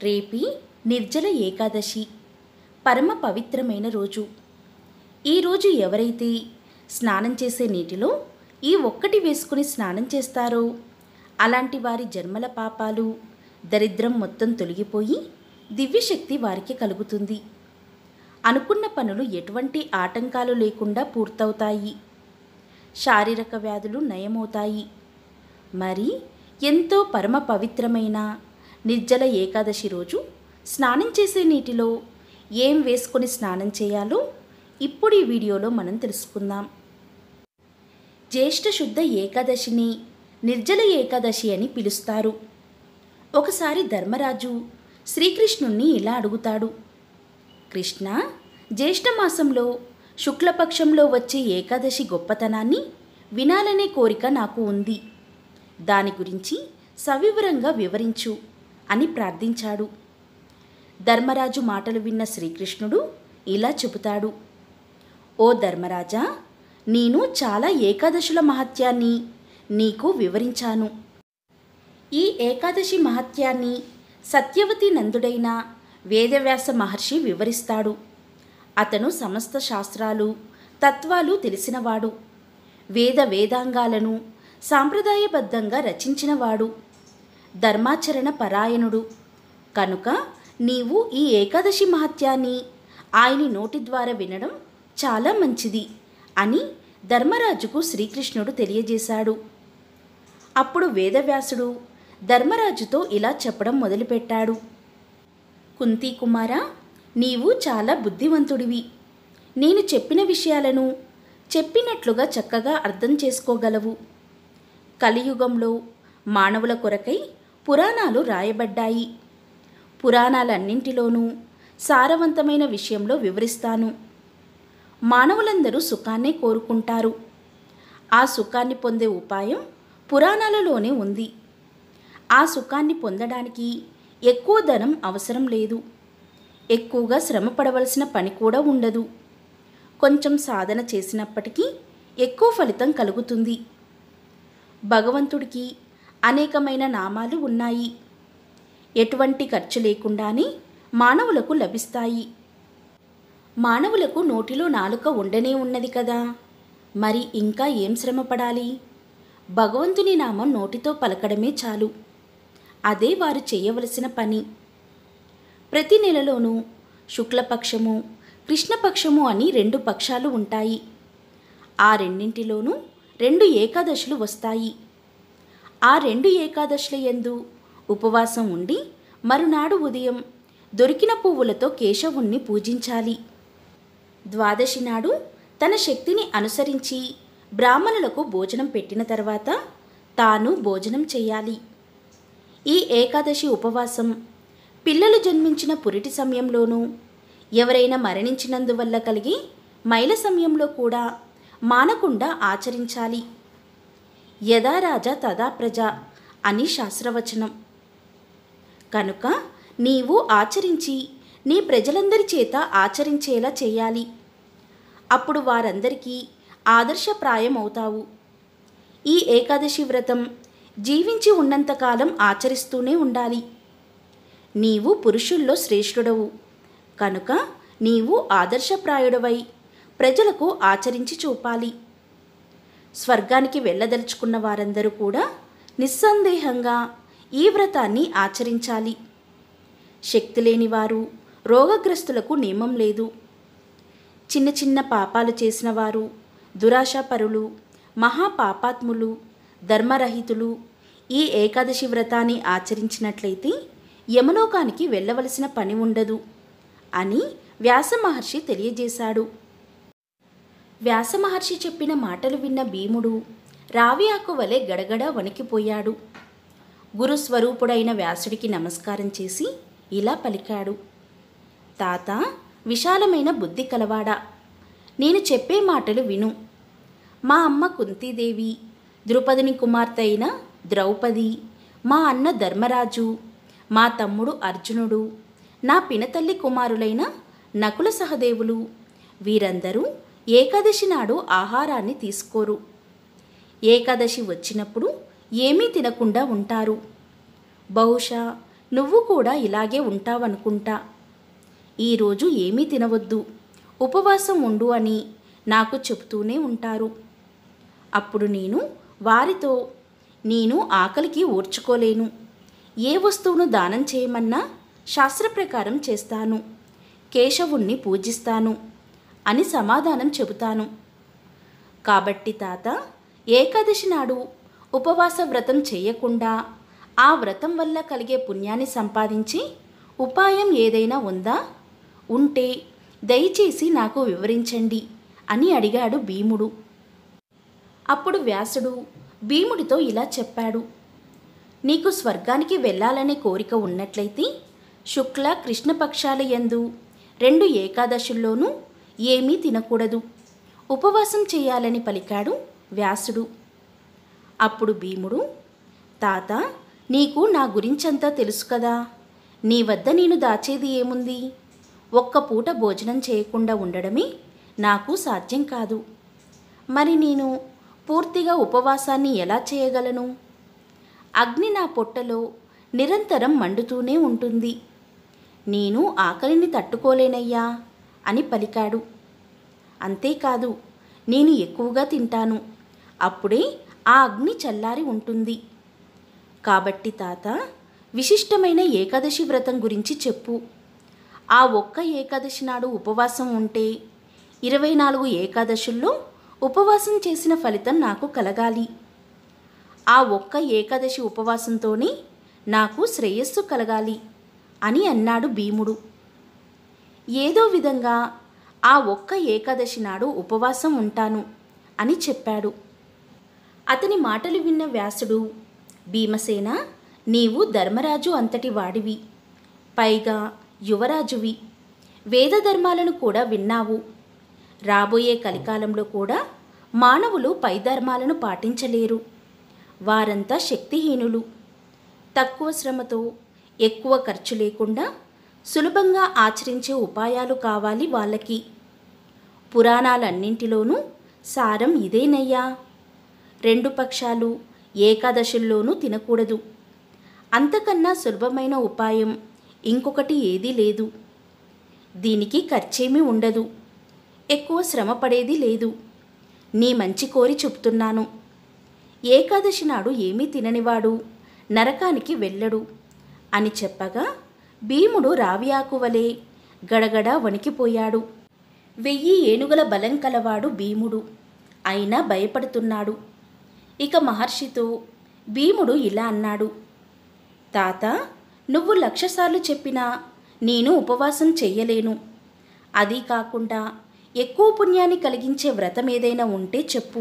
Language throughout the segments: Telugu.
రేపి నిర్జల ఏకాదశి పరమ పవిత్రమైన రోజు ఈరోజు ఎవరైతే స్నానం చేసే నీటిలో ఈ ఒక్కటి వేసుకుని స్నానం చేస్తారో అలాంటి వారి జన్మల పాపాలు దరిద్రం మొత్తం తొలగిపోయి దివ్యశక్తి వారికి కలుగుతుంది అనుకున్న పనులు ఎటువంటి ఆటంకాలు లేకుండా పూర్తవుతాయి శారీరక వ్యాధులు నయమవుతాయి మరి ఎంతో పరమ పవిత్రమైన నిర్జల ఏకాదశి రోజు స్నానం చేసే నీటిలో ఏం వేసుకొని స్నానం చేయాలో ఇప్పుడు ఈ వీడియోలో మనం తెలుసుకుందాం జ్యేష్ఠ శుద్ధ ఏకాదశిని నిర్జల ఏకాదశి అని పిలుస్తారు ఒకసారి ధర్మరాజు శ్రీకృష్ణుణ్ణి ఇలా అడుగుతాడు కృష్ణ జ్యేష్ఠమాసంలో శుక్లపక్షంలో వచ్చే ఏకాదశి గొప్పతనాన్ని వినాలనే కోరిక నాకు ఉంది దాని గురించి సవివరంగా వివరించు అని ప్రార్థించాడు ధర్మరాజు మాటలు విన్న శ్రీకృష్ణుడు ఇలా చెబుతాడు ఓ ధర్మరాజా నేను చాలా ఏకాదశుల మహత్యాన్ని నీకు వివరించాను ఈ ఏకాదశి మహత్యాన్ని సత్యవతి నందుడైన వేదవ్యాస మహర్షి వివరిస్తాడు అతను సమస్త శాస్త్రాలు తత్వాలు తెలిసినవాడు వేద వేదాంగాలను సాంప్రదాయబద్ధంగా రచించినవాడు ధర్మాచరణ పరాయణుడు కనుక నీవు ఈ ఏకాదశి మహత్యాన్ని ఆయని నోటి ద్వారా వినడం చాలా మంచిది అని ధర్మరాజుకు శ్రీకృష్ణుడు తెలియజేశాడు అప్పుడు వేదవ్యాసుడు ధర్మరాజుతో ఇలా చెప్పడం మొదలుపెట్టాడు కుంతీ కుమార నీవు చాలా బుద్ధివంతుడివి నేను చెప్పిన విషయాలను చెప్పినట్లుగా చక్కగా అర్థం చేసుకోగలవు కలియుగంలో మానవుల కొరకై పురాణాలు రాయబడ్డాయి పురాణాలన్నింటిలోనూ సారవంతమైన విషయంలో వివరిస్తాను మానవులందరూ సుఖాన్నే కోరుకుంటారు ఆ సుఖాన్ని పొందే ఉపాయం పురాణాలలోనే ఉంది ఆ సుఖాన్ని పొందడానికి ఎక్కువ ధనం అవసరం లేదు ఎక్కువగా శ్రమ పడవలసిన పని కూడా ఉండదు కొంచెం సాధన చేసినప్పటికీ ఎక్కువ ఫలితం కలుగుతుంది భగవంతుడికి అనేకమైన నామాలు ఉన్నాయి ఎటువంటి ఖర్చు లేకుండానే మానవులకు లభిస్తాయి మానవులకు నోటిలో నాలుక ఉండనే ఉన్నది కదా మరి ఇంకా ఏం శ్రమ పడాలి భగవంతుని నామం నోటితో పలకడమే చాలు అదే వారు చేయవలసిన పని ప్రతి నెలలోనూ శుక్లపక్షము కృష్ణపక్షము అని రెండు పక్షాలు ఉంటాయి ఆ రెండింటిలోనూ రెండు ఏకాదశులు వస్తాయి ఆ రెండు ఏకాదశుల యందు ఉపవాసం ఉండి మరునాడు ఉదయం దొరికిన పువ్వులతో కేశవుణ్ణి పూజించాలి ద్వాదశి నాడు తన శక్తిని అనుసరించి బ్రాహ్మణులకు భోజనం పెట్టిన తర్వాత తాను భోజనం చేయాలి ఈ ఏకాదశి ఉపవాసం పిల్లలు జన్మించిన పురిటి సమయంలోనూ ఎవరైనా మరణించినందువల్ల కలిగి మైల సమయంలో కూడా మానకుండా ఆచరించాలి యథా రాజా తదా ప్రజ అని శాస్త్రవచనం కనుక నీవు ఆచరించి నీ ప్రజలందరి చేత ఆచరించేలా చేయాలి అప్పుడు వారందరికీ ఆదర్శప్రాయం అవుతావు ఈ ఏకాదశి వ్రతం జీవించి ఉన్నంతకాలం ఆచరిస్తూనే ఉండాలి నీవు పురుషుల్లో శ్రేష్ఠుడవు కనుక నీవు ఆదర్శప్రాయుడవై ప్రజలకు ఆచరించి చూపాలి స్వర్గానికి వెళ్ళదలుచుకున్న వారందరూ కూడా నిస్సందేహంగా ఈ వ్రతాన్ని ఆచరించాలి శక్తి లేని వారు రోగగ్రస్తులకు నియమం లేదు చిన్న చిన్న పాపాలు చేసిన వారు దురాశాపరులు మహాపాపాత్ములు ధర్మరహితులు ఈ ఏకాదశి వ్రతాన్ని ఆచరించినట్లయితే యమలోకానికి వెళ్ళవలసిన పని ఉండదు అని వ్యాస మహర్షి తెలియజేశాడు వ్యాస మహర్షి చెప్పిన మాటలు విన్న భీముడు రావి ఆకు వలె గడగడ వణికిపోయాడు గురుస్వరూపుడైన వ్యాసుడికి నమస్కారం చేసి ఇలా పలికాడు తాత విశాలమైన బుద్ధి కలవాడా నేను చెప్పే మాటలు విను మా అమ్మ కుంతీదేవి ద్రుపదిని కుమార్తె అయిన ద్రౌపది మా అన్న ధర్మరాజు మా తమ్ముడు అర్జునుడు నా పినతల్లి కుమారులైన నకుల సహదేవులు వీరందరూ ఏకాదశి నాడు ఆహారాన్ని తీసుకోరు ఏకాదశి వచ్చినప్పుడు ఏమీ తినకుండా ఉంటారు బహుశా నువ్వు కూడా ఇలాగే ఉంటావనుకుంటా ఈరోజు ఏమీ తినవద్దు ఉపవాసం ఉండు అని నాకు చెబుతూనే ఉంటారు అప్పుడు నేను వారితో నేను ఆకలికి ఓర్చుకోలేను ఏ వస్తువును దానం చేయమన్నా శాస్త్ర ప్రకారం చేస్తాను కేశవుణ్ణి పూజిస్తాను అని సమాధానం చెబుతాను కాబట్టి తాత ఏకాదశి నాడు ఉపవాస వ్రతం చేయకుండా ఆ వ్రతం వల్ల కలిగే పుణ్యాన్ని సంపాదించి ఉపాయం ఏదైనా ఉందా ఉంటే దయచేసి నాకు వివరించండి అని అడిగాడు భీముడు అప్పుడు వ్యాసుడు భీముడితో ఇలా చెప్పాడు నీకు స్వర్గానికి వెళ్ళాలనే కోరిక ఉన్నట్లయితే శుక్ల కృష్ణపక్షాల యందు రెండు ఏకాదశుల్లోనూ ఏమీ తినకూడదు ఉపవాసం చేయాలని పలికాడు వ్యాసుడు అప్పుడు భీముడు తాత నీకు నా గురించంతా తెలుసు కదా నీ వద్ద నేను దాచేది ఏముంది ఒక్క పూట భోజనం చేయకుండా ఉండడమే నాకు సాధ్యం కాదు మరి నేను పూర్తిగా ఉపవాసాన్ని ఎలా చేయగలను అగ్ని నా పొట్టలో నిరంతరం మండుతూనే ఉంటుంది నేను ఆకలిని తట్టుకోలేనయ్యా అని పలికాడు అంతేకాదు నేను ఎక్కువగా తింటాను అప్పుడే ఆ అగ్ని చల్లారి ఉంటుంది కాబట్టి తాత విశిష్టమైన ఏకాదశి వ్రతం గురించి చెప్పు ఆ ఒక్క ఏకాదశి నాడు ఉపవాసం ఉంటే ఇరవై నాలుగు ఏకాదశుల్లో ఉపవాసం చేసిన ఫలితం నాకు కలగాలి ఆ ఒక్క ఏకాదశి ఉపవాసంతోనే నాకు శ్రేయస్సు కలగాలి అని అన్నాడు భీముడు ఏదో విధంగా ఆ ఒక్క ఏకాదశి నాడు ఉపవాసం ఉంటాను అని చెప్పాడు అతని మాటలు విన్న వ్యాసుడు భీమసేన నీవు ధర్మరాజు అంతటి వాడివి పైగా యువరాజువి వేద ధర్మాలను కూడా విన్నావు రాబోయే కలికాలంలో కూడా మానవులు పై ధర్మాలను పాటించలేరు వారంతా శక్తిహీనులు తక్కువ శ్రమతో ఎక్కువ ఖర్చు లేకుండా సులభంగా ఆచరించే ఉపాయాలు కావాలి వాళ్ళకి పురాణాలన్నింటిలోనూ సారం ఇదేనయ్యా రెండు పక్షాలు ఏకాదశుల్లోనూ తినకూడదు అంతకన్నా సులభమైన ఉపాయం ఇంకొకటి ఏదీ లేదు దీనికి ఖర్చేమీ ఉండదు ఎక్కువ శ్రమ పడేది లేదు నీ మంచి కోరి చెప్తున్నాను ఏకాదశి నాడు ఏమీ తిననివాడు నరకానికి వెళ్ళడు అని చెప్పగా భీముడు రావి ఆకు వలె గడగడ వణికిపోయాడు వెయ్యి ఏనుగుల బలం కలవాడు భీముడు అయినా భయపడుతున్నాడు ఇక మహర్షితో భీముడు ఇలా అన్నాడు తాత నువ్వు లక్షసార్లు చెప్పినా నేను ఉపవాసం చెయ్యలేను అది కాకుండా ఎక్కువ పుణ్యాన్ని కలిగించే వ్రతం ఏదైనా ఉంటే చెప్పు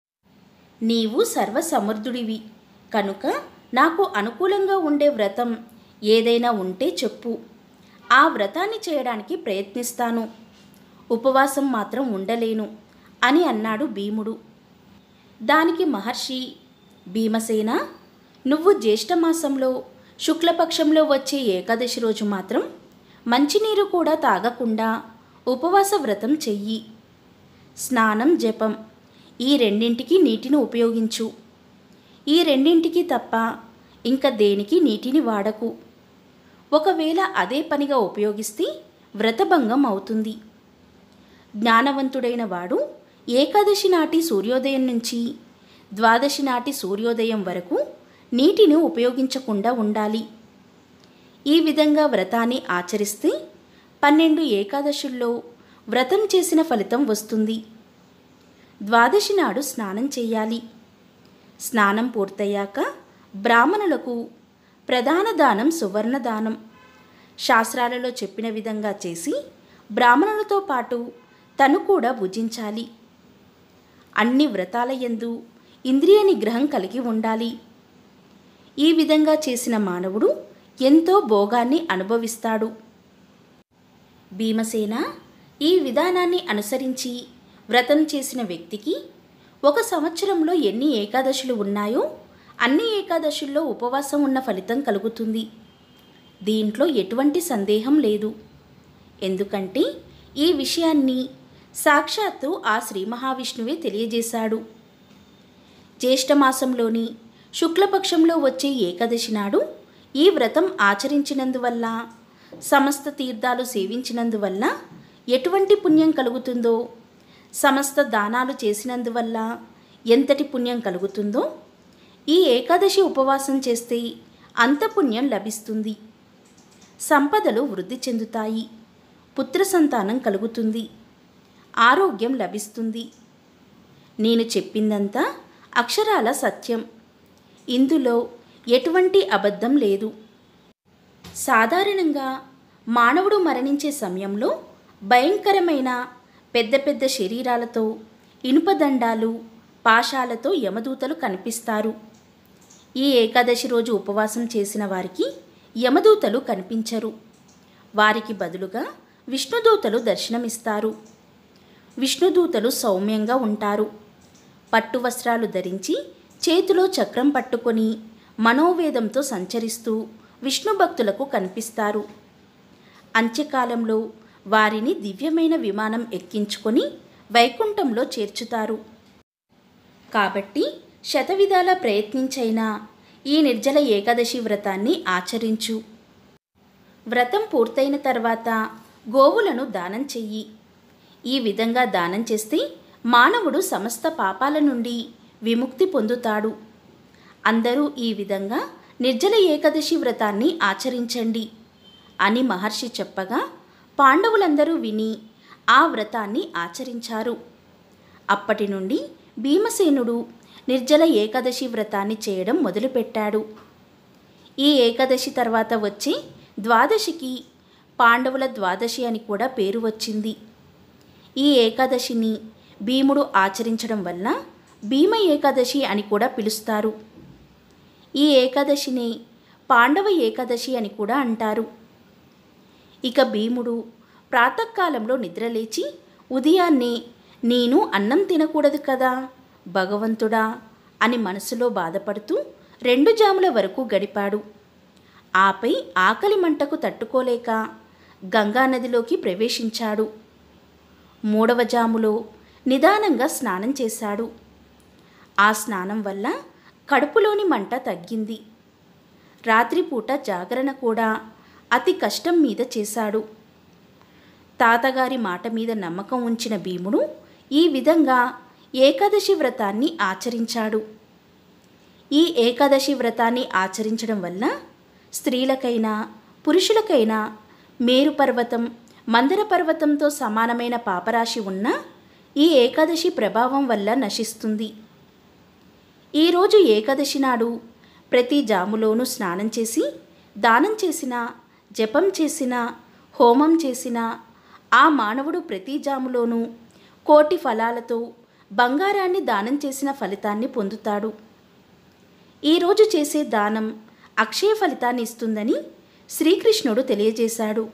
నీవు సర్వసమర్థుడివి కనుక నాకు అనుకూలంగా ఉండే వ్రతం ఏదైనా ఉంటే చెప్పు ఆ వ్రతాన్ని చేయడానికి ప్రయత్నిస్తాను ఉపవాసం మాత్రం ఉండలేను అని అన్నాడు భీముడు దానికి మహర్షి భీమసేన నువ్వు జ్యేష్ఠమాసంలో శుక్లపక్షంలో వచ్చే ఏకాదశి రోజు మాత్రం మంచినీరు కూడా తాగకుండా ఉపవాస వ్రతం చెయ్యి స్నానం జపం ఈ రెండింటికి నీటిని ఉపయోగించు ఈ రెండింటికి తప్ప ఇంకా దేనికి నీటిని వాడకు ఒకవేళ అదే పనిగా ఉపయోగిస్తే వ్రతభంగం అవుతుంది జ్ఞానవంతుడైన వాడు ఏకాదశి నాటి సూర్యోదయం నుంచి ద్వాదశి నాటి సూర్యోదయం వరకు నీటిని ఉపయోగించకుండా ఉండాలి ఈ విధంగా వ్రతాన్ని ఆచరిస్తే పన్నెండు ఏకాదశుల్లో వ్రతం చేసిన ఫలితం వస్తుంది ద్వాదశి నాడు స్నానం చేయాలి స్నానం పూర్తయ్యాక బ్రాహ్మణులకు ప్రధాన దానం సువర్ణ దానం శాస్త్రాలలో చెప్పిన విధంగా చేసి బ్రాహ్మణులతో పాటు తను కూడా భుజించాలి అన్ని వ్రతాల యందు ఇంద్రియ నిగ్రహం కలిగి ఉండాలి ఈ విధంగా చేసిన మానవుడు ఎంతో భోగాన్ని అనుభవిస్తాడు భీమసేన ఈ విధానాన్ని అనుసరించి వ్రతం చేసిన వ్యక్తికి ఒక సంవత్సరంలో ఎన్ని ఏకాదశులు ఉన్నాయో అన్ని ఏకాదశుల్లో ఉపవాసం ఉన్న ఫలితం కలుగుతుంది దీంట్లో ఎటువంటి సందేహం లేదు ఎందుకంటే ఈ విషయాన్ని సాక్షాత్తు ఆ శ్రీ మహావిష్ణువే తెలియజేశాడు జ్యేష్ఠమాసంలోని శుక్లపక్షంలో వచ్చే ఏకాదశి నాడు ఈ వ్రతం ఆచరించినందువల్ల సమస్త తీర్థాలు సేవించినందువల్ల ఎటువంటి పుణ్యం కలుగుతుందో సమస్త దానాలు చేసినందువల్ల ఎంతటి పుణ్యం కలుగుతుందో ఈ ఏకాదశి ఉపవాసం చేస్తే అంత పుణ్యం లభిస్తుంది సంపదలు వృద్ధి చెందుతాయి పుత్ర సంతానం కలుగుతుంది ఆరోగ్యం లభిస్తుంది నేను చెప్పిందంతా అక్షరాల సత్యం ఇందులో ఎటువంటి అబద్ధం లేదు సాధారణంగా మానవుడు మరణించే సమయంలో భయంకరమైన పెద్ద పెద్ద శరీరాలతో ఇనుపదండాలు పాశాలతో యమదూతలు కనిపిస్తారు ఈ ఏకాదశి రోజు ఉపవాసం చేసిన వారికి యమదూతలు కనిపించరు వారికి బదులుగా విష్ణుదూతలు దర్శనమిస్తారు విష్ణుదూతలు సౌమ్యంగా ఉంటారు పట్టు వస్త్రాలు ధరించి చేతిలో చక్రం పట్టుకొని మనోవేదంతో సంచరిస్తూ విష్ణు భక్తులకు కనిపిస్తారు అంత్యకాలంలో వారిని దివ్యమైన విమానం ఎక్కించుకొని వైకుంఠంలో చేర్చుతారు కాబట్టి శతవిధాల ప్రయత్నించైనా ఈ నిర్జల ఏకాదశి వ్రతాన్ని ఆచరించు వ్రతం పూర్తయిన తర్వాత గోవులను దానం చెయ్యి ఈ విధంగా దానం చేస్తే మానవుడు సమస్త పాపాల నుండి విముక్తి పొందుతాడు అందరూ ఈ విధంగా నిర్జల ఏకాదశి వ్రతాన్ని ఆచరించండి అని మహర్షి చెప్పగా పాండవులందరూ విని ఆ వ్రతాన్ని ఆచరించారు అప్పటి నుండి భీమసేనుడు నిర్జల ఏకాదశి వ్రతాన్ని చేయడం మొదలుపెట్టాడు ఈ ఏకాదశి తర్వాత వచ్చే ద్వాదశికి పాండవుల ద్వాదశి అని కూడా పేరు వచ్చింది ఈ ఏకాదశిని భీముడు ఆచరించడం వల్ల భీమ ఏకాదశి అని కూడా పిలుస్తారు ఈ ఏకాదశిని పాండవ ఏకాదశి అని కూడా అంటారు ఇక భీముడు ప్రాతకాలంలో నిద్రలేచి ఉదయాన్నే నేను అన్నం తినకూడదు కదా భగవంతుడా అని మనసులో బాధపడుతూ రెండు జాముల వరకు గడిపాడు ఆపై ఆకలి మంటకు తట్టుకోలేక గంగానదిలోకి ప్రవేశించాడు మూడవ జాములో నిదానంగా స్నానం చేశాడు ఆ స్నానం వల్ల కడుపులోని మంట తగ్గింది రాత్రిపూట జాగరణ కూడా అతి కష్టం మీద చేశాడు తాతగారి మాట మీద నమ్మకం ఉంచిన భీముడు ఈ విధంగా ఏకాదశి వ్రతాన్ని ఆచరించాడు ఈ ఏకాదశి వ్రతాన్ని ఆచరించడం వల్ల స్త్రీలకైనా పురుషులకైనా మేరు పర్వతం మందర పర్వతంతో సమానమైన పాపరాశి ఉన్న ఈ ఏకాదశి ప్రభావం వల్ల నశిస్తుంది ఈరోజు ఏకాదశి నాడు ప్రతి జాములోనూ స్నానం చేసి దానం చేసిన జపం చేసిన హోమం చేసిన ఆ మానవుడు ప్రతి జాములోనూ కోటి ఫలాలతో బంగారాన్ని దానం చేసిన ఫలితాన్ని పొందుతాడు ఈరోజు చేసే దానం అక్షయ ఫలితాన్ని ఇస్తుందని శ్రీకృష్ణుడు తెలియజేశాడు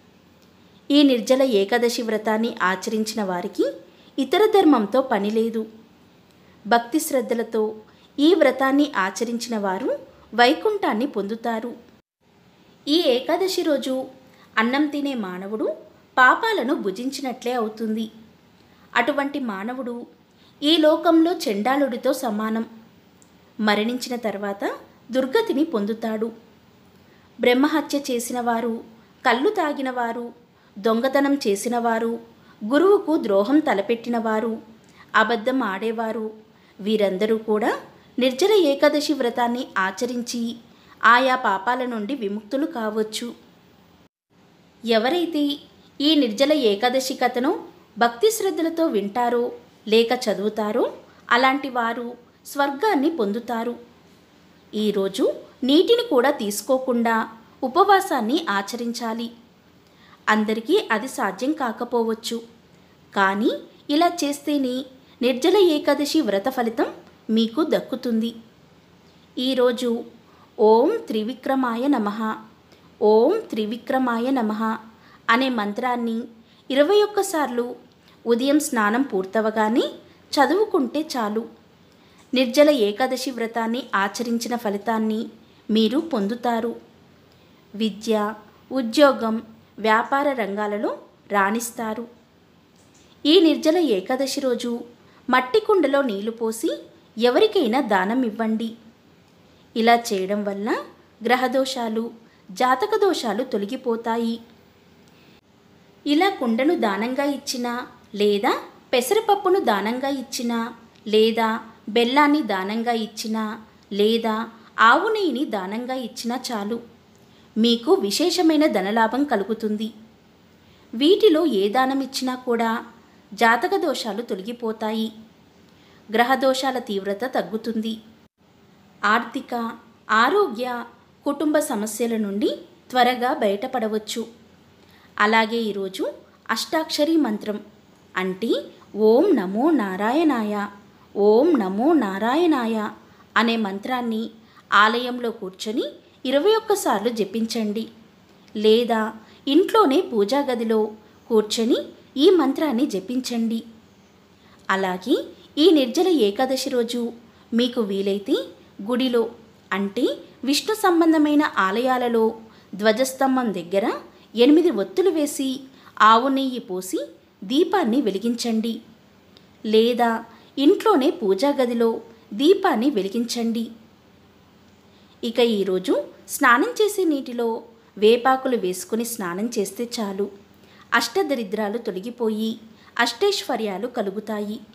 ఈ నిర్జల ఏకాదశి వ్రతాన్ని ఆచరించిన వారికి ఇతర ధర్మంతో పని లేదు భక్తి శ్రద్ధలతో ఈ వ్రతాన్ని ఆచరించిన వారు వైకుంఠాన్ని పొందుతారు ఈ ఏకాదశి రోజు అన్నం తినే మానవుడు పాపాలను భుజించినట్లే అవుతుంది అటువంటి మానవుడు ఈ లోకంలో చెండాలుడితో సమానం మరణించిన తర్వాత దుర్గతిని పొందుతాడు బ్రహ్మహత్య చేసిన వారు కళ్ళు తాగిన వారు దొంగతనం చేసినవారు గురువుకు ద్రోహం తలపెట్టినవారు అబద్ధం ఆడేవారు వీరందరూ కూడా నిర్జల ఏకాదశి వ్రతాన్ని ఆచరించి ఆయా పాపాల నుండి విముక్తులు కావచ్చు ఎవరైతే ఈ నిర్జల ఏకాదశి కథను భక్తి శ్రద్ధలతో వింటారో లేక చదువుతారో అలాంటి వారు స్వర్గాన్ని పొందుతారు ఈరోజు నీటిని కూడా తీసుకోకుండా ఉపవాసాన్ని ఆచరించాలి అందరికీ అది సాధ్యం కాకపోవచ్చు కానీ ఇలా చేస్తేనే నిర్జల ఏకాదశి వ్రత ఫలితం మీకు దక్కుతుంది ఈరోజు ఓం త్రివిక్రమాయ నమః ఓం త్రివిక్రమాయ నమః అనే మంత్రాన్ని ఇరవై ఒక్కసార్లు ఉదయం స్నానం పూర్తవగానే చదువుకుంటే చాలు నిర్జల ఏకాదశి వ్రతాన్ని ఆచరించిన ఫలితాన్ని మీరు పొందుతారు విద్య ఉద్యోగం వ్యాపార రంగాలలో రాణిస్తారు ఈ నిర్జల ఏకాదశి రోజు మట్టి కుండలో నీళ్లు పోసి ఎవరికైనా దానం ఇవ్వండి ఇలా చేయడం వల్ల గ్రహదోషాలు జాతక దోషాలు తొలగిపోతాయి ఇలా కుండను దానంగా ఇచ్చినా లేదా పెసరపప్పును దానంగా ఇచ్చినా లేదా బెల్లాన్ని దానంగా ఇచ్చినా లేదా ఆవు నెయ్యిని దానంగా ఇచ్చినా చాలు మీకు విశేషమైన ధనలాభం కలుగుతుంది వీటిలో ఏ దానం ఇచ్చినా కూడా జాతక దోషాలు తొలగిపోతాయి గ్రహదోషాల తీవ్రత తగ్గుతుంది ఆర్థిక ఆరోగ్య కుటుంబ సమస్యల నుండి త్వరగా బయటపడవచ్చు అలాగే ఈరోజు అష్టాక్షరి మంత్రం అంటే ఓం నమో నారాయణాయ ఓం నమో నారాయణాయ అనే మంత్రాన్ని ఆలయంలో కూర్చొని ఇరవై ఒక్కసార్లు జపించండి లేదా ఇంట్లోనే పూజా గదిలో కూర్చొని ఈ మంత్రాన్ని జపించండి అలాగే ఈ నిర్జల ఏకాదశి రోజు మీకు వీలైతే గుడిలో అంటే విష్ణు సంబంధమైన ఆలయాలలో ధ్వజస్తంభం దగ్గర ఎనిమిది ఒత్తులు వేసి ఆవు నెయ్యి పోసి దీపాన్ని వెలిగించండి లేదా ఇంట్లోనే పూజా గదిలో దీపాన్ని వెలిగించండి ఇక ఈరోజు స్నానం చేసే నీటిలో వేపాకులు వేసుకుని స్నానం చేస్తే చాలు అష్టదరిద్రాలు తొలగిపోయి అష్టైశ్వర్యాలు కలుగుతాయి